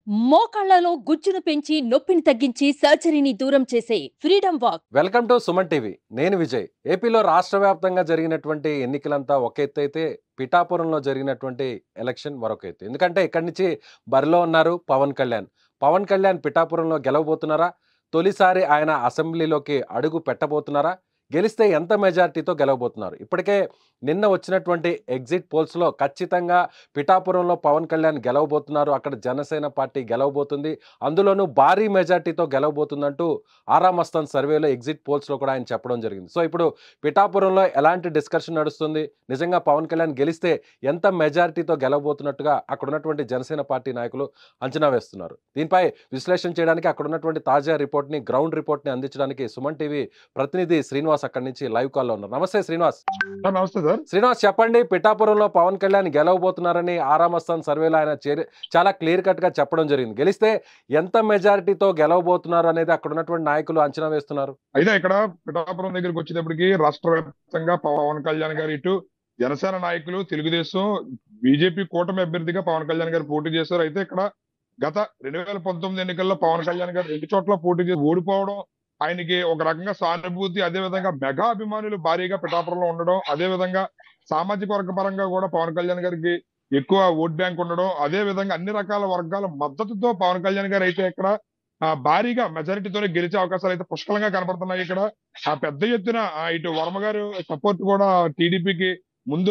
మోకాళ్లలో గుజ్జును పెంచి నొప్పిని తగ్గించి సర్జరీని దూరం చేసే freedom walk welcome to Suman TV నేను విజయ్ ఏపీలో రాష్ట్ర వ్యాప్తంగా జరిగినటువంటి ఎన్నికలంతా ఒక ఎత్తు అయితే పిఠాపురంలో జరిగినటువంటి ఎలక్షన్ మరొక ఎత్తు ఎందుకంటే ఇక్కడి నుంచి బరిలో ఉన్నారు పవన్ కళ్యాణ్ పవన్ కళ్యాణ్ పిఠాపురంలో గెలవబోతున్నారా తొలిసారి ఆయన అసెంబ్లీలోకి అడుగు పెట్టబోతున్నారా గెలిస్తే ఎంత మెజారిటీతో గెలవబోతున్నారు ఇప్పటికే నిన్న వచ్చినటువంటి ఎగ్జిట్ పోల్స్లో ఖచ్చితంగా పిఠాపురంలో పవన్ కళ్యాణ్ గెలవబోతున్నారు అక్కడ జనసేన పార్టీ గెలవబోతుంది అందులోనూ భారీ మెజార్టీతో గెలవబోతుందంటూ ఆరామస్తాన్ సర్వేలో ఎగ్జిట్ పోల్స్లో కూడా ఆయన చెప్పడం జరిగింది సో ఇప్పుడు పిఠాపురంలో ఎలాంటి డిస్కషన్ నడుస్తుంది నిజంగా పవన్ కళ్యాణ్ గెలిస్తే ఎంత మెజారిటీతో గెలవబోతున్నట్టుగా అక్కడ ఉన్నటువంటి జనసేన పార్టీ నాయకులు అంచనా వేస్తున్నారు దీనిపై విశ్లేషణ చేయడానికి అక్కడ ఉన్నటువంటి తాజా రిపోర్ట్ని గ్రౌండ్ రిపోర్ట్ని అందించడానికి సుమన్ టీవీ ప్రతినిధి శ్రీనివాస్ అక్కడి నుంచి లైవ్ కాల్లో ఉన్నారు నమస్తే శ్రీనివాస్ సార్ నమస్తే సార్ శ్రీనివాస్ చెప్పండి పిఠాపురంలో పవన్ కళ్యాణ్ గెలవబోతున్నారని ఆరామస్థాన్ సర్వేలో ఆయన చేరి చాలా క్లియర్ కట్ గా చెప్పడం జరిగింది గెలిస్తే ఎంత మెజారిటీతో గెలవబోతున్నారు అనేది అక్కడ ఉన్నటువంటి నాయకులు అంచనా వేస్తున్నారు అయితే ఇక్కడ పిఠాపురం దగ్గరికి వచ్చేటప్పటికి రాష్ట్ర వ్యాప్తంగా పవన్ కళ్యాణ్ గారు ఇటు జనసేన నాయకులు తెలుగుదేశం బీజేపీ కూటమి అభ్యర్థిగా పవన్ కళ్యాణ్ గారు పోటీ చేశారు అయితే ఇక్కడ గత రెండు వేల పంతొమ్మిది ఎన్నికల్లో పవన్ కళ్యాణ్ గారు రెండు చోట్ల పోటీ చేసి ఓడిపోవడం ఆయనకి ఒక రకంగా సానుభూతి అదే విధంగా మెగా అభిమానులు భారీగా పిఠాపురంలో ఉండడం అదే విధంగా సామాజిక వర్గ పరంగా కూడా పవన్ కళ్యాణ్ గారికి ఎక్కువ ఓట్ బ్యాంక్ ఉండడం అదే విధంగా అన్ని రకాల వర్గాల మద్దతుతో పవన్ కళ్యాణ్ గారు అయితే ఇక్కడ ఆ భారీగా మెజారిటీతోనే గెలిచే అవకాశాలు అయితే పుష్కలంగా కనపడుతున్నాయి ఇక్కడ ఆ పెద్ద ఎత్తున ఆ ఇటు వర్మ గారు సపోర్ట్ కూడా టీడీపీకి ముందు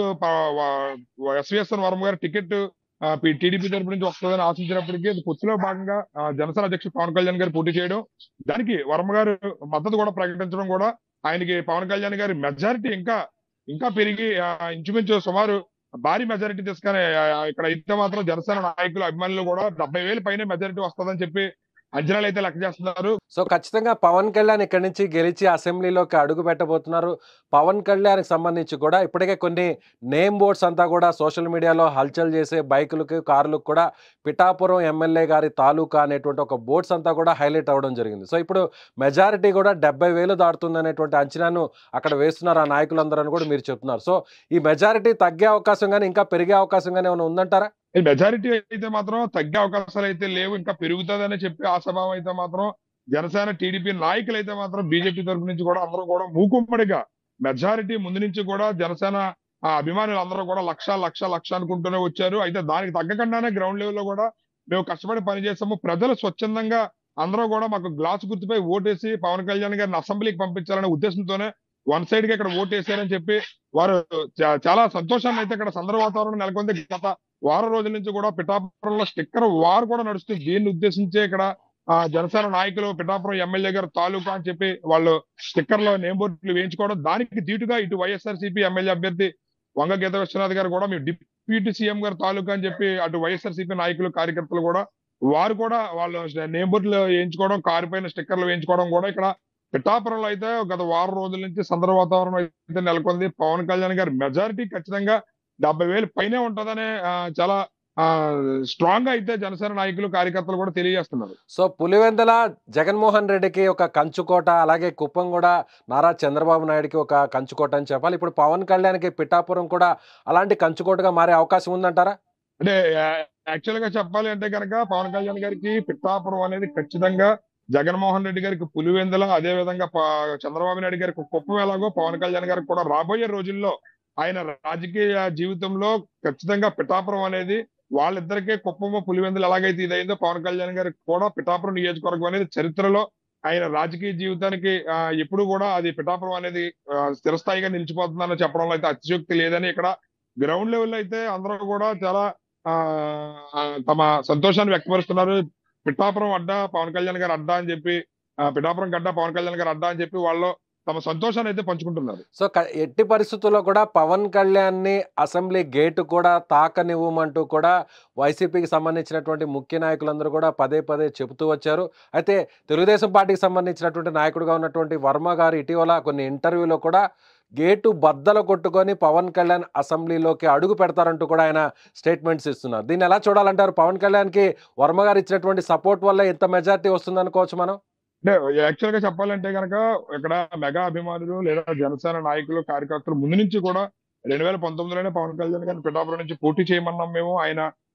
ఎస్విఎస్ఎన్ వర్మ గారు టికెట్ టీడీపీ తరపు నుంచి వస్తుందని ఆశించినప్పటికీ అది పొత్తులో భాగంగా ఆ, జనసేన అధ్యక్షుడు పవన్ కళ్యాణ్ గారు పోటీ చేయడం దానికి వర్మ గారు మద్దతు కూడా ప్రకటించడం కూడా ఆయనకి పవన్ కళ్యాణ్ గారి మెజారిటీ ఇంకా ఇంకా పెరిగి ఆ, ఇంచుమించు సుమారు భారీ మెజారిటీ తీసుకొని ఆ, ఇక్కడ అయితే మాత్రం జనసేన నాయకులు అభిమానులు కూడా డెబ్బై వేలు పైన మెజారిటీ వస్తుందని చెప్పి అంచనాలు అయితే లెక్క చేస్తున్నారు సో ఖచ్చితంగా పవన్ కళ్యాణ్ ఇక్కడి నుంచి గెలిచి అసెంబ్లీలోకి అడుగు పెట్టబోతున్నారు పవన్ కళ్యాణ్కి సంబంధించి కూడా ఇప్పటికే కొన్ని నేమ్ బోర్డ్స్ అంతా కూడా సోషల్ మీడియాలో హల్చల్ చేసే బైకులకు కార్లకు కూడా పిఠాపురం ఎమ్మెల్యే గారి తాలూకా అనేటువంటి ఒక బోర్డ్స్ అంతా కూడా హైలైట్ అవ్వడం జరిగింది సో ఇప్పుడు మెజారిటీ కూడా డెబ్బై వేలు దాటుతుంది అనేటువంటి అంచనాను అక్కడ వేస్తున్నారు ఆ నాయకులందరూ కూడా మీరు చెప్తున్నారు సో ఈ మెజారిటీ తగ్గే అవకాశం కానీ ఇంకా పెరిగే అవకాశం కానీ ఏమైనా ఉందంటారా ఈ మెజారిటీ అయితే మాత్రం తగ్గే అవకాశాలు అయితే లేవు ఇంకా పెరుగుతుందని చెప్పి ఆశాభావం అయితే మాత్రం జనసేన టీడీపీ నాయకులు అయితే మాత్రం బీజేపీ తరపు నుంచి కూడా అందరూ కూడా మూకుమ్మడిగా మెజారిటీ ముందు నుంచి కూడా జనసేన ఆ అభిమానులు అందరూ కూడా లక్ష లక్ష లక్ష అనుకుంటూనే వచ్చారు అయితే దానికి తగ్గకుండానే గ్రౌండ్ లెవెల్ లో కూడా మేము కష్టపడి పనిచేస్తాము ప్రజలు స్వచ్ఛందంగా అందరూ కూడా మాకు గ్లాస్ గుర్తుపై ఓటేసి పవన్ కళ్యాణ్ గారిని అసెంబ్లీకి పంపించాలనే ఉద్దేశంతోనే వన్ సైడ్ గా ఇక్కడ ఓటేసారని చెప్పి వారు చా- చాలా సంతోషాన్ని అయితే ఇక్కడ సందర్భ వాతావరణం నెలకొంది గత వారం రోజుల నుంచి కూడా పిఠాపురంలో స్టిక్కర్ వార్ కూడా నడుస్తుంది దీన్ని ఉద్దేశించే ఇక్కడ ఆ జనసేన నాయకులు పిఠాపురం ఎమ్మెల్యే గారు తాలూకా అని చెప్పి వాళ్ళు స్టిక్కర్ లో నేమ్ బోర్డులు వేయించుకోవడం దానికి దీటుగా ఇటు వైఎస్ఆర్ సిపి ఎమ్మెల్యే అభ్యర్థి వంగ గీత విశ్వనాథ్ గారు కూడా మేము డిప్యూటీ సీఎం గారు తాలూకా అని చెప్పి అటు వైఎస్ఆర్ సిపి నాయకులు కార్యకర్తలు కూడా వారు కూడా వాళ్ళు నేమ్ బోర్డులు వేయించుకోవడం కారు పైన స్టిక్కర్లు వేయించుకోవడం కూడా ఇక్కడ పిఠాపురంలో అయితే గత వారం రోజుల నుంచి సందర్భ వాతావరణం అయితే నెలకొంది పవన్ కళ్యాణ్ గారి మెజారిటీ ఖచ్చితంగా డెబ్బై వేలు పైనే ఉంటదని ఆ, చాలా స్ట్రాంగ్ గా అయితే జనసేన నాయకులు కార్యకర్తలు కూడా తెలియజేస్తున్నారు సో పులివెందల జగన్మోహన్ రెడ్డికి ఒక కంచుకోట అలాగే కుప్పం కూడా నారా చంద్రబాబు నాయుడుకి ఒక కంచుకోట అని చెప్పాలి ఇప్పుడు పవన్ కళ్యాణ్కి పిఠాపురం కూడా అలాంటి కంచుకోటగా మారే అవకాశం ఉందంటారా అంటే యాక్చువల్ గా చెప్పాలి అంటే కనుక పవన్ కళ్యాణ్ గారికి పిఠాపురం అనేది ఖచ్చితంగా జగన్మోహన్ రెడ్డి గారికి పులివెందుల అదే విధంగా ప- చంద్రబాబు నాయుడు గారికి కుప్పం ఎలాగో పవన్ కళ్యాణ్ గారికి కూడా రాబోయే రోజుల్లో ఆయన రాజకీయ జీవితంలో ఖచ్చితంగా పిఠాపురం అనేది వాళ్ళిద్దరికే కుప్పము పులివెందులు ఎలాగైతే ఇదైందో పవన్ కళ్యాణ్ గారికి కూడా పిఠాపురం నియోజకవర్గం అనేది చరిత్రలో ఆయన రాజకీయ జీవితానికి ఆ, ఎప్పుడు కూడా అది పిఠాపురం అనేది ఆ, స్థిరస్థాయిగా నిలిచిపోతుందని చెప్పడంలో అయితే అతిశయోక్తి లేదని ఇక్కడ గ్రౌండ్ లెవెల్ అయితే అందరూ కూడా చాలా ఆ ఆ, తమ సంతోషాన్ని వ్యక్తపరుస్తున్నారు పిఠాపురం అడ్డా పవన్ కళ్యాణ్ గారు అడ్డా అని చెప్పి ఆ, పిఠాపురం గడ్డ పవన్ కళ్యాణ్ గారు అడ్డా అని చెప్పి వాళ్ళు తమ సంతోషాన్ని అయితే పంచుకుంటున్నారు సో క- ఎట్టి పరిస్థితుల్లో కూడా పవన్ కళ్యాణ్ని అసెంబ్లీ గేటు కూడా తాకనివ్వమంటూ కూడా వైసీపీకి సంబంధించినటువంటి ముఖ్య నాయకులందరూ కూడా పదే పదే చెబుతూ వచ్చారు అయితే తెలుగుదేశం పార్టీకి సంబంధించినటువంటి నాయకుడిగా ఉన్నటువంటి వర్మ గారు ఇటీవల కొన్ని ఇంటర్వ్యూలో కూడా గేటు బద్దలు కొట్టుకొని పవన్ కళ్యాణ్ అసెంబ్లీలోకి అడుగు పెడతారంటూ కూడా ఆయన స్టేట్మెంట్స్ ఇస్తున్నారు దీన్ని ఎలా చూడాలంటారు పవన్ కళ్యాణ్కి వర్మ గారు ఇచ్చినటువంటి సపోర్ట్ వల్ల ఎంత మెజారిటీ వస్తుందనుకోవచ్చు మనం అంటే యాక్చువల్ గా చెప్పాలంటే కనుక ఇక్కడ మెగా అభిమానులు లేదా జనసేన నాయకులు కార్యకర్తలు ముందు నుంచి కూడా రెండు వేల పంతొమ్మిదిలోనే పవన్ కళ్యాణ్ గారిని పిఠాపురం నుంచి పోటీ చేయమన్నాం మేము ఆయన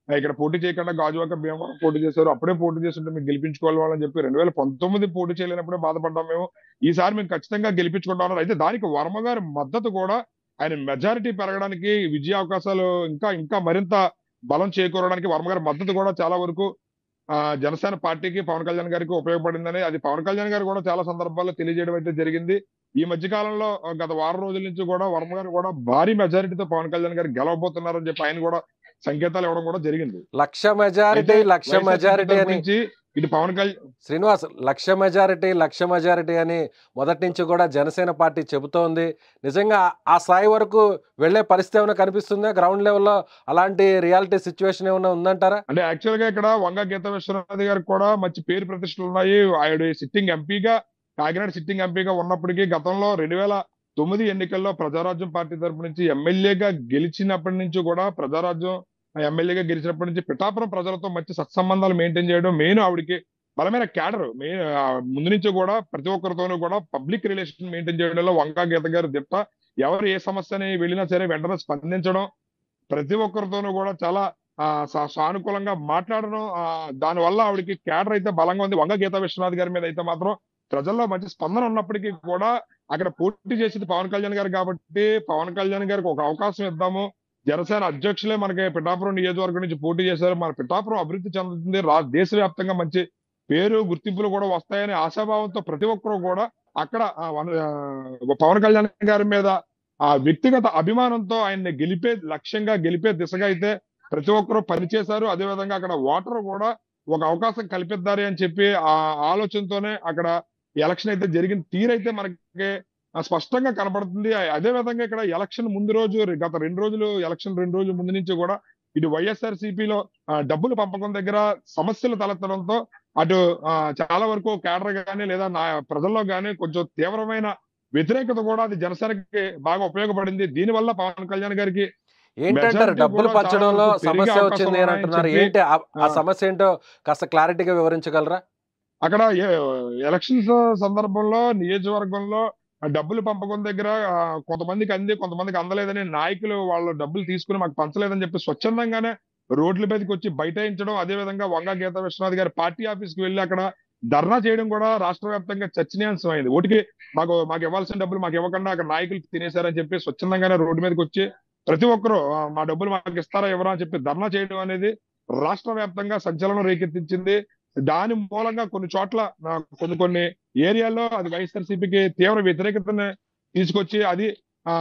ఆ, ఇక్కడ పోటీ చేయకుండా గాజువాక భీమవరం పోటీ చేశారు అప్పుడే పోటీ చేస్తుంటే మేము గెలిపించుకోవాలి వాళ్ళని చెప్పి రెండు వేల పంతొమ్మిది పోటీ చేయలేనప్పుడే బాధపడ్డాం మేము ఈసారి మేము ఖచ్చితంగా గెలిపించుకుంటాం అన్నారు అయితే దానికి వర్మ గారి మద్దతు కూడా ఆయన మెజారిటీ పెరగడానికి విజయ అవకాశాలు ఇంకా ఇంకా మరింత బలం చేకూరడానికి వర్మ గారి మద్దతు కూడా చాలా వరకు ఆ జనసేన పార్టీకి పవన్ కళ్యాణ్ గారికి ఉపయోగపడిందని అది పవన్ కళ్యాణ్ గారు కూడా చాలా సందర్భాల్లో తెలియజేయడం అయితే జరిగింది ఈ మధ్య కాలంలో ఆ, గత వారం రోజుల నుంచి కూడా వర్మ గారు కూడా భారీ మెజారిటీతో పవన్ కళ్యాణ్ గారు గెలవబోతున్నారని చెప్పి ఆయన కూడా సంకేతాలు ఇవ్వడం కూడా జరిగింది లక్ష మెజారిటీ అయితే లక్ష వైఎస్ఆర్సీపీ మెజారిటీ తరపు అని నుంచి ఇటు పవన్ కళ్యాణ్ శ్రీనివాస్ లక్ష మెజారిటీ లక్ష మెజారిటీ అని మొదటి నుంచి కూడా జనసేన పార్టీ చెబుతోంది నిజంగా ఆ- ఆ స్థాయి వరకు వెళ్ళే పరిస్థితి ఏమైనా కనిపిస్తుందా గ్రౌండ్ లెవెల్లో అలాంటి రియాలిటీ సిచ్యువేషన్ ఏమైనా ఉందంటారా అంటే యాక్చువల్ గా ఇక్కడ వంగ గీత విశ్వనాథ్ గారికి కూడా మంచి పేరు ప్రతిష్టలు ఉన్నాయి ఆయన సిట్టింగ్ ఎంపీగా కాకినాడ సిట్టింగ్ ఎంపీగా ఉన్నప్పటికీ గతంలో రెండు వేల తొమ్మిది ఎన్నికల్లో ప్రజారాజ్యం పార్టీ తరపు నుంచి ఎమ్మెల్యేగా గెలిచినప్పటి నుంచి కూడా ప్రజారాజ్యం ఎమ్మెల్యేగా గెలిచినప్పటి నుంచి పిఠాపురం ప్రజలతో మంచి సత్సంబంధాలు మెయింటైన్ చేయడం మెయిన్ ఆవిడకి బలమైన క్యాడర్ మెయిన్ ముందు నుంచి కూడా ప్రతి ఒక్కరితోనూ కూడా పబ్లిక్ రిలేషన్ మెయింటైన్ చేయడంలో వంకా గీత గారు దిట్ట ఎవరు ఏ సమస్యని వెళ్ళినా సరే వెంటనే స్పందించడం ప్రతి ఒక్కరితోనూ కూడా చాలా ఆ సా- సానుకూలంగా మాట్లాడడం ఆ దాని వల్ల ఆవిడకి క్యాడర్ అయితే బలంగా ఉంది వంగ గీతా విశ్వనాథ్ గారి మీద అయితే మాత్రం ప్రజల్లో మంచి స్పందన ఉన్నప్పటికీ కూడా అక్కడ పోటీ చేసేది పవన్ కళ్యాణ్ గారు కాబట్టి పవన్ కళ్యాణ్ గారికి ఒక అవకాశం ఇద్దాము జనసేన అధ్యక్షులే మనకి పిఠాపురం నియోజకవర్గం నుంచి పోటీ చేశారు మన పిఠాపురం అభివృద్ధి చెందుతుంది రా దేశవ్యాప్తంగా మంచి పేరు గుర్తింపులు కూడా వస్తాయనే ఆశాభావంతో ప్రతి ఒక్కరూ కూడా అక్కడ ఆ వన- ఆ పవన్ కళ్యాణ్ గారి మీద ఆ వ్యక్తిగత అభిమానంతో ఆయన్ని గెలిపే లక్ష్యంగా గెలిపే దిశగా అయితే ప్రతి ఒక్కరూ పనిచేశారు అదేవిధంగా అక్కడ ఓటర్ కూడా ఒక అవకాశం కల్పిద్దారు అని చెప్పి ఆ ఆలోచనతోనే అక్కడ ఎలక్షన్ అయితే జరిగిన తీరైతే మనకి ఆ స్పష్టంగా కనబడుతుంది అ- అదే విధంగా ఇక్కడ ఎలక్షన్ ముందు రోజు రె- గత రెండు రోజులు ఎలక్షన్ రెండు రోజుల ముందు నుంచి కూడా ఇటు వైఎస్ఆర్ సిపిలో డబ్బులు పంపకం దగ్గర సమస్యలు తలెత్తడంతో అటు ఆ, చాలా వరకు కేడర్ గానీ లేదా నా ప్రజల్లో గానీ కొంచెం తీవ్రమైన వ్యతిరేకత కూడా అది జనసేనకి బాగా ఉపయోగపడింది దీనివల్ల పవన్ కళ్యాణ్ గారికి ఏంటంటారు Majority డబ్బులు కూడా చాలా పంచడంలో వరకు పెరిగే సమస్య అవకాశం వచ్చింది అని ఉన్నాయని అంటున్నారు చెప్పి, ఏంటి ఆ- ఆ ఆ. సమస్య ఏంటో కాస్త క్లారిటీగా వివరించగలరా అక్కడ ఎలక్షన్స్ సందర్భంలో నియోజకవర్గంలో ఆ డబ్బులు పంపకం దగ్గర ఆ, కొంతమందికి అంది కొంతమందికి అందలేదని నాయకులు వాళ్ళు డబ్బులు తీసుకుని మాకు పంచలేదని చెప్పి స్వచ్ఛందంగానే రోడ్ల మీదకి వచ్చి బైఠాయించడం అదే విధంగా వంగ గీత విశ్వనాథ్ గారి పార్టీ ఆఫీస్ కి వెళ్ళి అక్కడ ధర్నా చేయడం కూడా రాష్ట్ర వ్యాప్తంగా చర్చనీయాంశం అయింది ఓటికి మాకు మాకు ఇవ్వాల్సిన డబ్బులు మాకు ఇవ్వకుండా అక్కడ నాయకులు తినేశారని చెప్పి స్వచ్ఛందంగానే రోడ్డు మీదకి వచ్చి ప్రతి ఒక్కరూ "ఆ, మా డబ్బులు మాకు ఇస్తారా ఎవరా అని చెప్పి ధర్నా చేయడం అనేది రాష్ట్ర వ్యాప్తంగా సంచలనం రేకెత్తించింది దాని మూలంగా కొన్ని చోట్ల ఆ, కొన్ని కొన్ని ఏరియాల్లో అది వైఎస్ఆర్సీపీకి తీవ్ర వ్యతిరేకతను తీసుకొచ్చి అది ఆ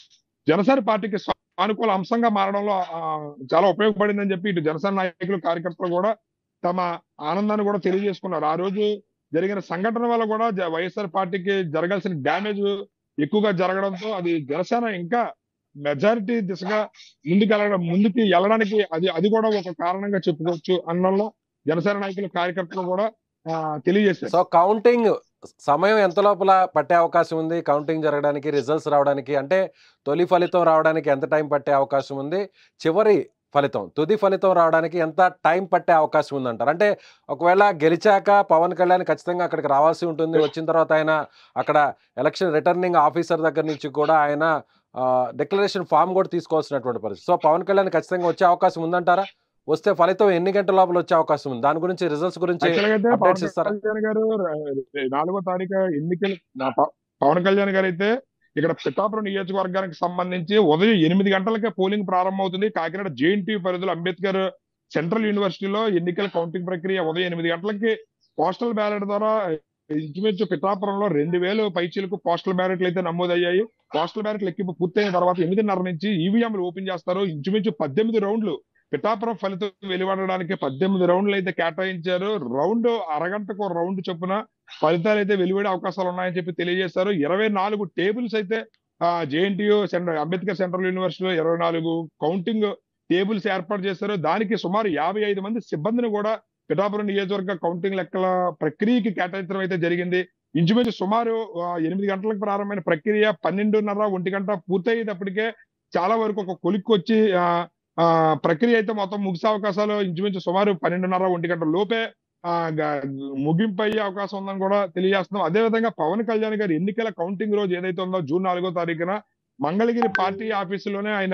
జనసేన పార్టీకి సానుకూల అంశంగా మారడంలో ఆ, చాలా ఉపయోగపడిందని చెప్పి ఇటు జనసేన నాయకులు కార్యకర్తలు కూడా తమ ఆనందాన్ని కూడా తెలియజేసుకున్నారు ఆ రోజు జరిగిన సంఘటన వల్ల కూడా జ- వైఎస్ఆర్ పార్టీకి జరగాల్సిన డ్యామేజ్ ఎక్కువగా జరగడంతో అది జనసేన ఇంకా మెజారిటీ దిశగా ముందుకు వెళ్ళడం ముందుకు వెళ్ళడానికి అది అది కూడా ఒక కారణంగా చెప్పుకోవచ్చు అనడంలో జనసేన నాయకులు కార్యకర్తలు కూడా ఆ, తెలియజేశారు సో కౌంటింగ్ సమయం ఎంత లోపల పట్టే అవకాశం ఉంది కౌంటింగ్ జరగడానికి రిజల్ట్స్ రావడానికి అంటే తొలి ఫలితం రావడానికి ఎంత టైం పట్టే అవకాశం ఉంది చివరి ఫలితం తుది ఫలితం రావడానికి ఎంత టైం పట్టే అవకాశం ఉందంటారు అంటే ఒకవేళ గెలిచాక పవన్ కళ్యాణ్ ఖచ్చితంగా అక్కడికి రావాల్సి ఉంటుంది వచ్చిన తర్వాత ఆయన అక్కడ ఎలక్షన్ రిటర్నింగ్ ఆఫీసర్ దగ్గర నుంచి కూడా ఆయన డిక్లరేషన్ ఫామ్ కూడా తీసుకోవాల్సినటువంటి పరిస్థితి సో పవన్ కళ్యాణ్ ఖచ్చితంగా వచ్చే అవకాశం ఉందంటారా వస్తే ఫలితం ఎన్ని గంటల లోపల వచ్చే అవకాశం ఉంది దాని గురించి రిజల్ట్స్ గురించి యాక్చువల్గా అయితే పవన్ updates ఇస్తారా? కళ్యాణ్ గారు ర- నాలుగో తారీఖు ఎన్నికలు నా ప- పవన్ కళ్యాణ్ గారు అయితే ఇక్కడ పిఠాపురం నియోజకవర్గానికి సంబంధించి ఉదయం ఎనిమిది గంటలకే పోలింగ్ ప్రారంభమవుతుంది కాకినాడ జేఎన్టీ పరిధిలో అంబేద్కర్ సెంట్రల్ యూనివర్సిటీలో ఎన్నికల కౌంటింగ్ ప్రక్రియ ఉదయం ఎనిమిది గంటలకి పోస్టల్ బ్యాలెట్ ద్వారా ఇంచుమించు పిఠాపురంలో రెండు వేలు పైచీలకు పోస్టల్ బ్యాలెట్లు అయితే నమోదయ్యాయి పోస్టల్ బ్యాలెట్ లెక్కింపు పూర్తయిన తర్వాత ఎనిమిదిన్నర నుంచి ఈవీఎంలు ఓపెన్ చేస్తారు ఇంచుమించు పద్దెనిమిది రౌండ్లు పిఠాపురం ఫలితం వెలువడడానికి పద్దెనిమిది రౌండ్లు అయితే కేటాయించారు రౌండ్ అరగంటకు ఒక రౌండ్ చొప్పున ఫలితాలు అయితే వెలువడే అవకాశాలు ఉన్నాయని చెప్పి తెలియజేశారు ఇరవై నాలుగు టేబుల్స్ అయితే జేఎన్టీయూ సెంటర్ అంబేద్కర్ సెంట్రల్ యూనివర్సిటీలో ఇరవై నాలుగు కౌంటింగ్ టేబుల్స్ ఏర్పాటు చేశారు దానికి సుమారు యాభై ఐదు మంది సిబ్బందిని కూడా పిఠాపురం నియోజకవర్గ కౌంటింగ్ లెక్కల ప్రక్రియకి కేటాయించడం అయితే జరిగింది ఇంచుమించు సుమారు ఆ, ఎనిమిది గంటలకు ప్రారంభమైన ప్రక్రియ పన్నెండున్నర ఒంటి గంట పూర్తయ్యేటప్పటికే చాలా వరకు ఒక కొలిక్కి వచ్చి ఆ, ఆ, ప్రక్రియ అయితే మొత్తం ముగిసే అవకాశాలు ఇంచుమించు సుమారు పన్నెండున్నర ఒంటి గంట లోపే ఆ, గ- ముగింపు అయ్యే అవకాశం ఉందని కూడా తెలియజేస్తున్నాం అదే విధంగా పవన్ కళ్యాణ్ గారి ఎన్నికల కౌంటింగ్ రోజు ఏదైతే ఉందో జూన్ నాలుగో తారీఖున మంగళగిరి పార్టీ ఆఫీసులోనే ఆయన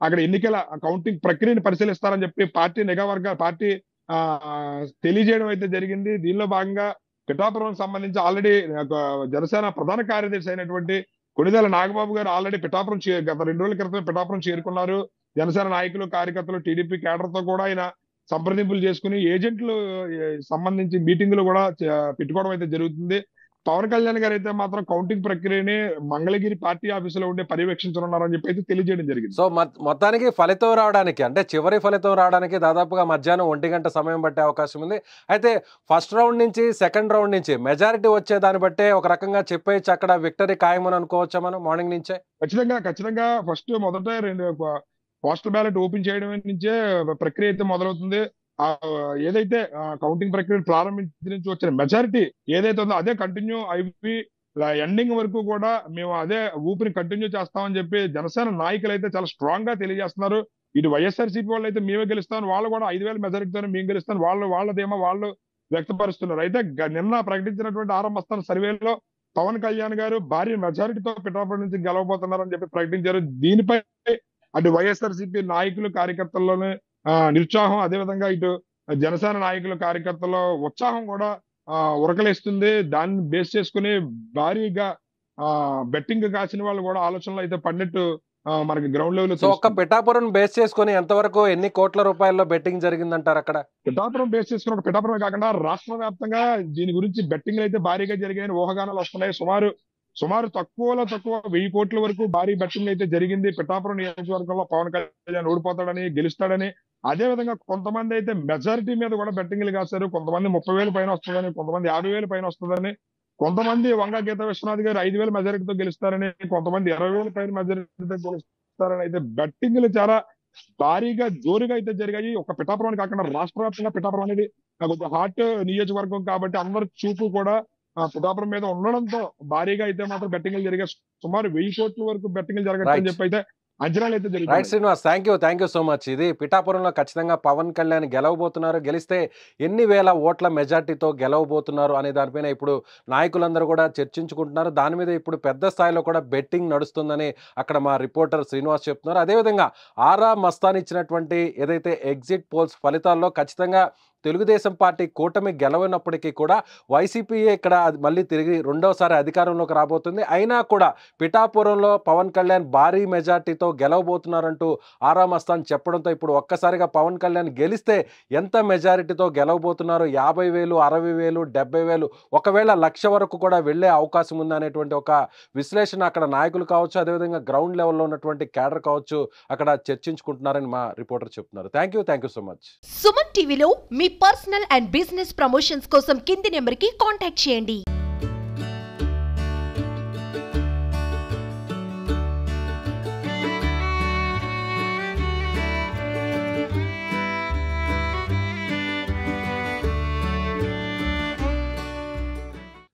అక్కడ ఎన్నికల కౌంటింగ్ ప్రక్రియను పరిశీలిస్తారని చెప్పి పార్టీ నిఘా వర్గ పార్టీ ఆ తెలియజేయడం అయితే జరిగింది దీనిలో భాగంగా పిఠాపురం సంబంధించి ఆల్రెడీ జనసేన ప్రధాన కార్యదర్శి అయినటువంటి కొనిదెల నాగబాబు గారు ఆల్రెడీ పిఠాపురం చే- గత రెండు రోజుల క్రితం పిఠాపురం చేరుకున్నారు జనసేన నాయకులు కార్యకర్తలు టీడీపీ కేడర్ తో కూడా ఆయన సంప్రదింపులు చేసుకుని ఏజెంట్లు ఏ, సంబంధించి మీటింగులు కూడా చే- పెట్టుకోవడం అయితే జరుగుతుంది పవన్ కళ్యాణ్ గారు అయితే మాత్రం కౌంటింగ్ ప్రక్రియని మంగళగిరి పార్టీ ఆఫీసులో ఉండి పర్యవేక్షించనున్నారని చెప్పి అయితే తెలియజేయడం జరిగింది సో మొ- మొత్తానికి ఫలితం రావడానికి అంటే చివరి ఫలితం రావడానికి దాదాపుగా మధ్యాహ్నం ఒంటి గంట సమయం పట్టే అవకాశం ఉంది అయితే ఫస్ట్ రౌండ్ నుంచి సెకండ్ రౌండ్ నుంచి మెజారిటీ వచ్చే దాన్ని బట్టే ఒక రకంగా చెప్పేయచ్చు అక్కడ విక్టరీ ఖాయమని అనుకోవచ్చా మనం మార్నింగ్ నుంచే ఖచ్చితంగా ఖచ్చితంగా ఫస్ట్ మొదట రెండు పోస్టల్ బ్యాలెట్ ఓపెన్ చేయడం నుంచే ప్రక్రియ అయితే మొదలవుతుంది ఆ ఏదైతే కౌంటింగ్ ప్రక్రియ ప్రారంభించిన నుంచి వచ్చిన మెజారిటీ ఏదైతే ఉందో అదే కంటిన్యూ అయిపోయి ఎండింగ్ వరకు కూడా మేము అదే ఊపిరి కంటిన్యూ చేస్తామని చెప్పి జనసేన నాయకులు అయితే చాలా స్ట్రాంగ్ గా తెలియజేస్తున్నారు ఇటు వైఎస్ఆర్సీపీ వాళ్ళు అయితే మేమే గెలుస్తాం వాళ్ళు కూడా ఐదు వేల మెజారిటీతో మేము గెలుస్తాం వాళ్ళు వాళ్ళదేమో వాళ్ళు వ్యక్తపరుస్తున్నారు అయితే గ- నిన్న ప్రకటించినటువంటి ఆరంభస్థాన సర్వేలో పవన్ కళ్యాణ్ గారు భారీ మెజారిటీతో పిఠాపురం నుంచి గెలవబోతున్నారని చెప్పి ప్రకటించారు దీనిపై అటు వైఎస్ఆర్సీపీ నాయకులు కార్యకర్తల్లోనే ఆ, నిరుత్సాహం అదేవిధంగా ఇటు జనసేన నాయకులు కార్యకర్తల్లో ఉత్సాహం కూడా ఆ, ఉరకలేస్తుంది దాన్ని బేస్ చేసుకుని భారీగా ఆ బెట్టింగ్ కాసిన వాళ్ళు కూడా ఆలోచనలు అయితే పడినట్టు ఆ, మనకి గ్రౌండ్ లెవెల్ సో ఒక్క పిఠాపురం బేస్ చేసుకొని ఎంతవరకు ఎన్ని కోట్ల రూపాయల్లో బెట్టింగ్ జరిగిందంటారు అక్కడ పిఠాపురం బేస్ చేసుకుని ఒక పిఠాపురమే కాకుండా రాష్ట్ర వ్యాప్తంగా దీని గురించి బెట్టింగ్ అయితే భారీగా జరిగాయని ఊహాగానాలు వస్తున్నాయి సుమారు సుమారు తక్కువలో తక్కువ వెయ్యి కోట్ల వరకు భారీ బెట్టింగ్ అయితే జరిగింది పిఠాపురం నియోజకవర్గంలో పవన్ కళ్యాణ్ ఓడిపోతాడని గెలుస్తాడని అదే విధంగా కొంతమంది అయితే మెజారిటీ మీద కూడా బెట్టింగ్లు కాశారు కొంతమంది ముప్పై వేలు పైన వస్తుందని కొంతమంది యాభై వేలు పైన వస్తుందని కొంతమంది వంగ గీత విశ్వనాథ్ గారు ఐదు వేల మెజారిటీతో గెలుస్తారని కొంతమంది ఇరవై వేల పైన మెజారిటీతో గెలుస్తారని అయితే బెట్టింగ్లు చాలా భారీగా జోరుగా అయితే జరిగాయి ఒక పిఠాపురం కాకుండా రాష్ట్ర వ్యాప్తంగా పిఠాపురం అనేది కొంచెం హాట్ నియోజకవర్గం కాబట్టి అందరి చూపు కూడా ఆ పిఠాపురం మీద ఉండడంతో భారీగా అయితే మాత్రం బెట్టింగ్లు జరిగాయి సుమారు వెయ్యి కోట్ల వరకు బెట్టింగ్లు జరగచ్చని Right. చెప్పి అయితే అంచనాలు అయితే రైట్ జరుగుతాయి Srinivas thank you thank you so much ఇది పిఠాపురంలో ఖచ్చితంగా పవన్ కళ్యాణ్ గెలవబోతున్నారు గెలిస్తే ఎన్ని వేల ఓట్ల మెజార్టీతో గెలవబోతున్నారు అనే దానిపైన ఇప్పుడు నాయకులందరూ కూడా చర్చించుకుంటున్నారు దాని మీద ఇప్పుడు పెద్ద స్థాయిలో కూడా బెట్టింగ్ నడుస్తుందని అక్కడ మా రిపోర్టర్ శ్రీనివాస్ చెప్తున్నారు అదేవిధంగా ఆరా మస్తాన్ ఇచ్చినటువంటి ఏదైతే ఎగ్జిట్ పోల్స్ ఫలితాల్లో ఖచ్చితంగా తెలుగుదేశం పార్టీ కూటమి గెలవనప్పటికీ కూడా వైసీపీయే ఇక్కడ అది మళ్ళీ తిరిగి రెండవసారి అధికారంలోకి రాబోతుంది అయినా కూడా పిఠాపురంలో పవన్ కళ్యాణ్ భారీ మెజార్టీతో గెలవబోతున్నారంటూ ఆరా మస్తాన్ చెప్పడంతో ఇప్పుడు ఒక్కసారిగా పవన్ కళ్యాణ్ గెలిస్తే ఎంత మెజారిటీతో గెలవబోతున్నారు యాభై వేలు అరవై వేలు డెబ్బై వేలు ఒకవేళ లక్ష వరకు కూడా వెళ్ళే అవకాశం ఉందనేటువంటి ఒక విశ్లేషణ అక్కడ నాయకులు కావచ్చు అదేవిధంగా గ్రౌండ్ లెవెల్లో ఉన్నటువంటి క్యాడర్ కావచ్చు అక్కడ చర్చించుకుంటున్నారని మా రిపోర్టర్ చెప్తున్నారు thank you thank you so much Suman టీవీలో మీ పర్సనల్ అండ్ బిజినెస్ ప్రమోషన్స్ కోసం కింది నెంబర్కి కాంటాక్ట్ చేయండి